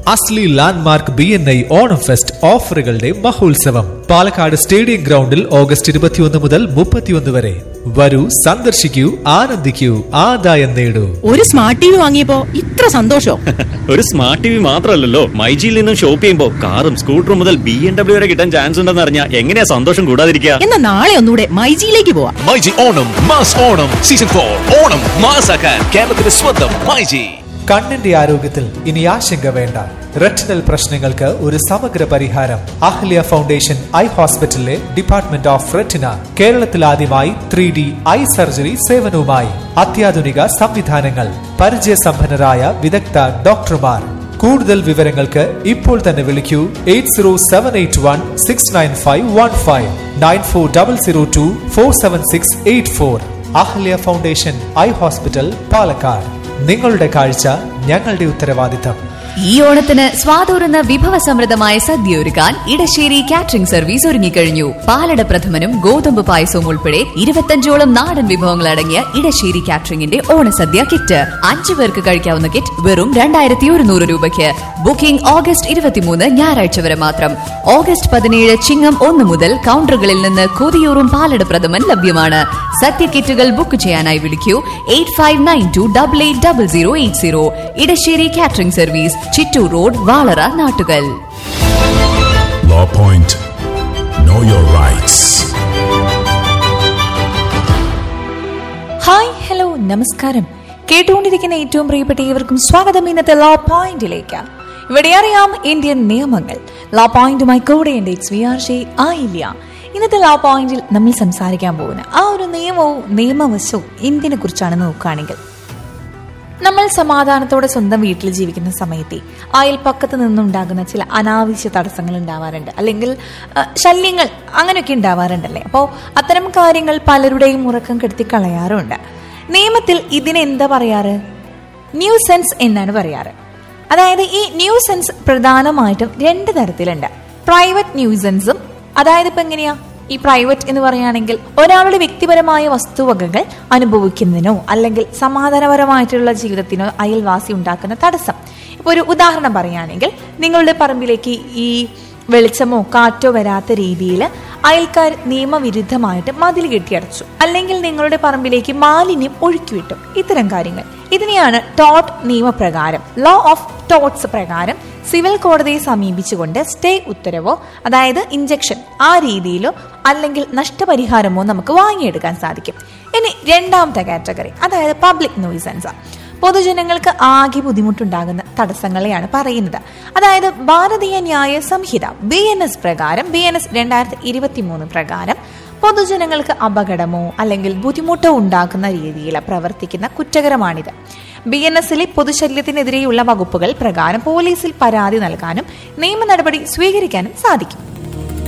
അസ്ലി Landmark B N I Onam fest ഓഫറുകളുടെ മഹോത്സവം Palakkad stadium ഗ്രൗണ്ടിൽ ഓഗസ്റ്റ് ഇരുപത്തിയൊന്ന് മുതൽ മുപ്പത്തിയൊന്ന് വരെ വരൂ സന്ദർശിക്കൂ ആനന്ദിക്കൂ ആദായം നേടൂ ഒരു സ്മാർട്ട് ടി വി വാങ്ങിയപ്പോ ഇത്ര സന്തോഷം ഒരു സ്മാർട്ട് ടി വി മാത്രമല്ലല്ലോ മൈജിയിൽ നിന്നും ഷോപ്പ് ചെയ്യുമ്പോൾ കാറും സ്കൂട്ടറും മുതൽ ബി എം ഡബ്ല്യു വരെ കിട്ടാൻ ചാൻസ് ഉണ്ടെന്ന് അറിഞ്ഞാൽ എങ്ങനെയാ സന്തോഷം കൂടാതിരിക്കുക എന്നാ നാളെ ഒന്നുകൂടെ മൈജിയിലേക്ക് പോവാം myG Onam mass Onam season for Onam മാസാക്കാൻ കേരളത്തിന്റെ സ്വന്തം മൈജി കണ്ണിന്റെ ആരോഗ്യത്തിൽ ഇനി ആശങ്ക വേണ്ട റെറ്റിനൽ പ്രശ്നങ്ങൾക്ക് ഒരു സമഗ്ര പരിഹാരം അഹ്ലിയ ഫൗണ്ടേഷൻ ഐ ഹോസ്പിറ്റലിലെ ഡിപ്പാർട്ട്മെന്റ് ഓഫ് റെറ്റിന കേരളത്തിൽ ആദ്യമായി ത്രീ ഡി ഐ സർജറി സേവനവുമായി അത്യാധുനിക സംവിധാനങ്ങൾ പരിചയസമ്പന്നരായ വിദഗ്ധ ഡോക്ടർമാർ കൂടുതൽ വിവരങ്ങൾക്ക് ഇപ്പോൾ തന്നെ വിളിക്കൂ eight zero seven eight one six nine five one five nine four double zero two four seven six eight four Ahalia foundation eye hospital Palakkad നിങ്ങളുടെ കാഴ്ച ഞങ്ങളുടെ ഉത്തരവാദിത്തം ഈ ഓണത്തിന് സ്വാതൂറുന്ന വിഭവസമൃദ്ധമായ സദ്യ ഒരുക്കാൻ ഇടശ്ശേരി കാറ്ററിംഗ് സർവീസ് ഒരുങ്ങിക്കഴിഞ്ഞു പാലട പ്രഥമനും ഗോതമ്പ് പായസവും ഉൾപ്പെടെ ഇരുപത്തഞ്ചോളം നാടൻ വിഭവങ്ങൾ അടങ്ങിയ ഇടശ്ശേരി കാറ്ററിംഗിന്റെ ഓണസദ്യ കിറ്റ് അഞ്ചു പേർക്ക് കഴിക്കാവുന്ന കിറ്റ് വെറും രണ്ടായിരത്തി ഒരുന്നൂറ് രൂപയ്ക്ക് ബുക്കിംഗ് ഓഗസ്റ്റ് ഇരുപത്തിമൂന്ന് ഞായറാഴ്ച വരെ മാത്രം ഓഗസ്റ്റ് പതിനേഴ് ചിങ്ങം ഒന്ന് മുതൽ കൗണ്ടറുകളിൽ നിന്ന് കൊതിയൂറും പാലട പ്രഥമൻ ലഭ്യമാണ് സദ്യ കിറ്റുകൾ ബുക്ക് ചെയ്യാനായി വിളിക്കൂ eight five nine two double eight double zero eight zero Edassery catering service Chittur road Valara Nattukal Law Point. Know your rights. Hi hello നമസ്കാരം കേട്ടുകൊണ്ടിരിക്കുന്ന ഏറ്റവും പ്രിയപ്പെട്ട ഏവർക്കും സ്വാഗതം ഇന്നത്തെ ലോ പോയിന്റിലേക്ക് ഇവിടെ അറിയാം ഇന്ത്യൻ നിയമങ്ങൾ ലോ പോയിന്റുമായി കൂടെ ഉണ്ട് എക്സ് വി ആർ ഷേ ആയില്ല ഇന്നത്തെ ലോ പോയിന്റിൽ നമ്മൾ സംസാരിക്കാൻ പോകുന്ന ആ ഒരു നിയമവും നിയമവശവും എന്തിനെ കുറിച്ചാണ് നോക്കുകയാണെങ്കിൽ നമ്മൾ സമാധാനത്തോടെ സ്വന്തം വീട്ടിൽ ജീവിക്കുന്ന സമയത്തെ അയൽപ്പക്കത്ത് നിന്നുണ്ടാകുന്ന ചില അനാവശ്യ തടസ്സങ്ങൾ ഉണ്ടാവാറുണ്ട് അല്ലെങ്കിൽ ആ, ശല്യങ്ങൾ അങ്ങനെയൊക്കെ ഉണ്ടാവാറുണ്ടല്ലേ അപ്പോൾ അത്തരം കാര്യങ്ങൾ പലരുടെയും ഉറക്കം കെടുത്തി കളയാറുണ്ട് നിയമത്തിൽ ഇതിന് എന്താ പറയാറ് ന്യൂസെൻസ് എന്നാണ് പറയാറ് അതായത് ഈ ന്യൂസെൻസ് പ്രധാനമായിട്ടും രണ്ട് തരത്തിലുണ്ട് പ്രൈവറ്റ് ന്യൂസൻസും അതായത് ഇപ്പൊ എങ്ങനെയാ ഈ പ്രൈവറ്റ് എന്ന് പറയുകയാണെങ്കിൽ ഒരാളുടെ വ്യക്തിപരമായ വസ്തുവകകൾ അനുഭവിക്കുന്നതിനോ അല്ലെങ്കിൽ സമാധാനപരമായിട്ടുള്ള ജീവിതത്തിനോ അയൽവാസി ഉണ്ടാക്കുന്ന തടസ്സം ഇപ്പൊ ഒരു ഉദാഹരണം പറയുകയാണെങ്കിൽ നിങ്ങളുടെ പറമ്പിലേക്ക് ഈ വെളിച്ചമോ കാറ്റോ വരാത്ത രീതിയിൽ അയൽക്കാർ നിയമവിരുദ്ധമായിട്ട് മതിൽ കെട്ടിയടച്ചു അല്ലെങ്കിൽ നിങ്ങളുടെ പറമ്പിലേക്ക് മാലിന്യം ഒഴുക്കിവിട്ടു ഇത്തരം കാര്യങ്ങൾ ഇതിനെയാണ് ടോട്ട് നിയമപ്രകാരം ലോ ഓഫ് ടോട്ട്സ് പ്രകാരം സിവിൽ കോടതിയെ സമീപിച്ചുകൊണ്ട് സ്റ്റേ ഉത്തരവോ അതായത് ഇഞ്ചക്ഷൻ ആ രീതിയിലോ അല്ലെങ്കിൽ നഷ്ടപരിഹാരമോ നമുക്ക് വാങ്ങിയെടുക്കാൻ സാധിക്കും ഇനി രണ്ടാമത്തെ കാറ്റഗറി അതായത് പബ്ലിക് നോയിസൻസ് പൊതുജനങ്ങൾക്ക് ആകെ ബുദ്ധിമുട്ടുണ്ടാകുന്ന തടസ്സങ്ങളെയാണ് പറയുന്നത് അതായത് Bharatiya Nyaya Sanhita B N S പ്രകാരം ബി എൻ എസ് രണ്ടായിരത്തി ഇരുപത്തി മൂന്ന് പ്രകാരം പൊതുജനങ്ങൾക്ക് അപകടമോ അല്ലെങ്കിൽ ബുദ്ധിമുട്ടോ ഉണ്ടാക്കുന്ന രീതിയിൽ പ്രവർത്തിക്കുന്ന കുറ്റകരമാണിത് ബി എൻ എസിലെ പൊതുശല്യത്തിനെതിരെയുള്ള വകുപ്പുകൾ പ്രകാരം പോലീസിൽ പരാതി നൽകാനും നിയമ നടപടി സ്വീകരിക്കാനും സാധിക്കും